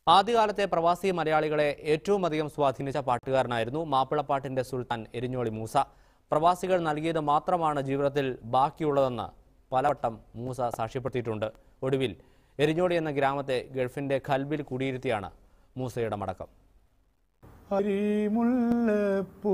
ആദ്യകാലത്തെ പ്രവാസി മലയാളികളെ ഏറ്റവും അധികം സ്വാധീനിച്ച പാട്ടുകാരനായിരുന്നു മാപ്പിളപ്പാട്ടിന്റെ സുൽത്താൻ എരിഞ്ഞോളി മൂസ പ്രവാസികൾ നൽകിയത് മാത്രമാണ് ജീവിതത്തിൽ ബാക്കിയുള്ളതെന്ന് പലവട്ടം മൂസ സാക്ഷ്യപ്പെടുത്തിയിട്ടുണ്ട് ഒടുവിൽ എരിഞ്ഞോളി എന്ന ഗ്രാമത്തെ ഗൾഫിന്റെ ഖൽബിൽ കുടിയിരുത്തിയാണ് മൂസയുടെ മടക്കം അരിമുല്ലപ്പൂ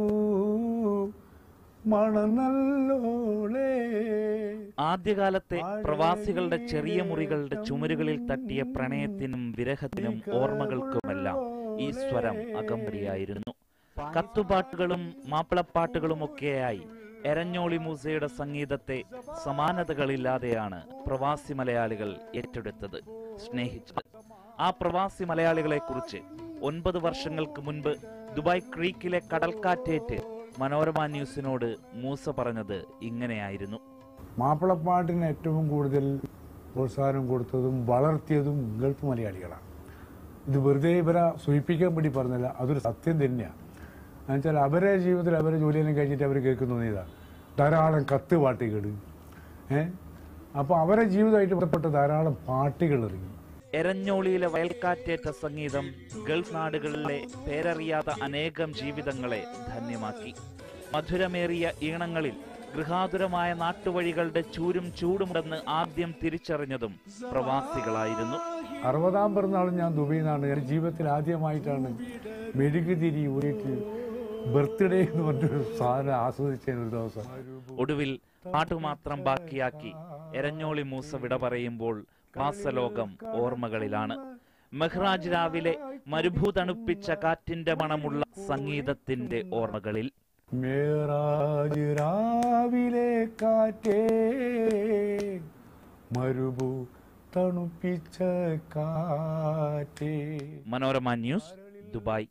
മണനല്ലോളേ ആദ്യകാലത്തെ പ്രവാസികളുടെ ചെറിയ മുറികളുടെ ചുമരുകളിൽ തട്ടിയ പ്രണയത്തിനും വിരഹത്തിനും ഓർമ്മകൾക്കുമെല്ലാം ഈ സ്വരം അകമ്പടിയായിരുന്നു കത്തുപാട്ടുകളും മാപ്പിളപ്പാട്ടുകളുമൊക്കെയായി എരഞ്ഞോളി മൂസയുടെ സംഗീതത്തെ സമാനതകളില്ലാതെയാണ് പ്രവാസി മലയാളികൾ ഏറ്റെടുത്തത് സ്നേഹിച്ചത് ആ പ്രവാസി മലയാളികളെ കുറിച്ച് ഒൻപത് വർഷങ്ങൾക്ക് മുൻപ് ദുബായ് ക്രീക്കിലെ കടൽക്കാറ്റേറ്റ് മനോരമ ന്യൂസിനോട് മൂസ പറഞ്ഞത് ഇങ്ങനെയായിരുന്നു മാപ്പിളപ്പാട്ടിന് ഏറ്റവും കൂടുതൽ പ്രോത്സാഹനം കൊടുത്തതും വളർത്തിയതും ഗൾഫ് മലയാളികളാണ് ഇത് വെറുതെ ഇവരെ സൂചിപ്പിക്കാൻ വേണ്ടി പറഞ്ഞല്ല അതൊരു സത്യം തന്നെയാണ് എന്നുവെച്ചാൽ അവരെ ജീവിതത്തിൽ അവരെ ജോലിയെല്ലാം കഴിഞ്ഞിട്ട് അവർ കേൾക്കുന്ന ഇതാ ധാരാളം കത്ത് പാട്ടുകൾ ഏ അപ്പോൾ അവരെ ജീവിതമായിട്ട് ബന്ധപ്പെട്ട ധാരാളം പാട്ടുകൾ ഇറങ്ങി എരഞ്ഞോളിയിലെ വയൽക്കാറ്റേറ്റ സംഗീതം ഗൾഫ് നാടുകളിലെ പേരറിയാത്ത അനേകം ജീവിതങ്ങളെ ധന്യമാക്കി മധുരമേറിയ ഈണങ്ങളിൽ ഗൃഹാതുരമായ നാട്ടുവഴികളുടെ ചൂരും ചൂടുമുണ്ടെന്ന് ആദ്യം തിരിച്ചറിഞ്ഞതും പ്രവാസികളായിരുന്നു അറുപതാം പിറന്നാളും ഞാൻ ദുബൈയിൽ നിന്നാണ് എൻ്റെ ജീവിതത്തിൽ ആദ്യമായിട്ടാണ് മെഴുകുതിരി ഊരിയിട്ട് ബർത്ത്ഡേ എന്ന് പറഞ്ഞൊരു സാധനം ആസ്വദിച്ച ഒരു ദിവസം ഒടുവിൽ പാട്ടുമാത്രം ബാക്കിയാക്കി എരഞ്ഞോളി മൂസ വിട പറയുമ്പോൾ വാസലോകം ഓർമ്മകളിലാണ് മെഹ്റാജ് രാവിലെ മരുഭൂതണുപ്പിച്ച കാറ്റിന്റെ മണമുള്ള സംഗീതത്തിന്റെ ഓർമ്മകളിൽ മേറാജ് രാവിലെ കാറ്റേ മരുഭൂ തണുപ്പിച്ച കാറ്റേ മനോരമ ന്യൂസ് ദുബായ്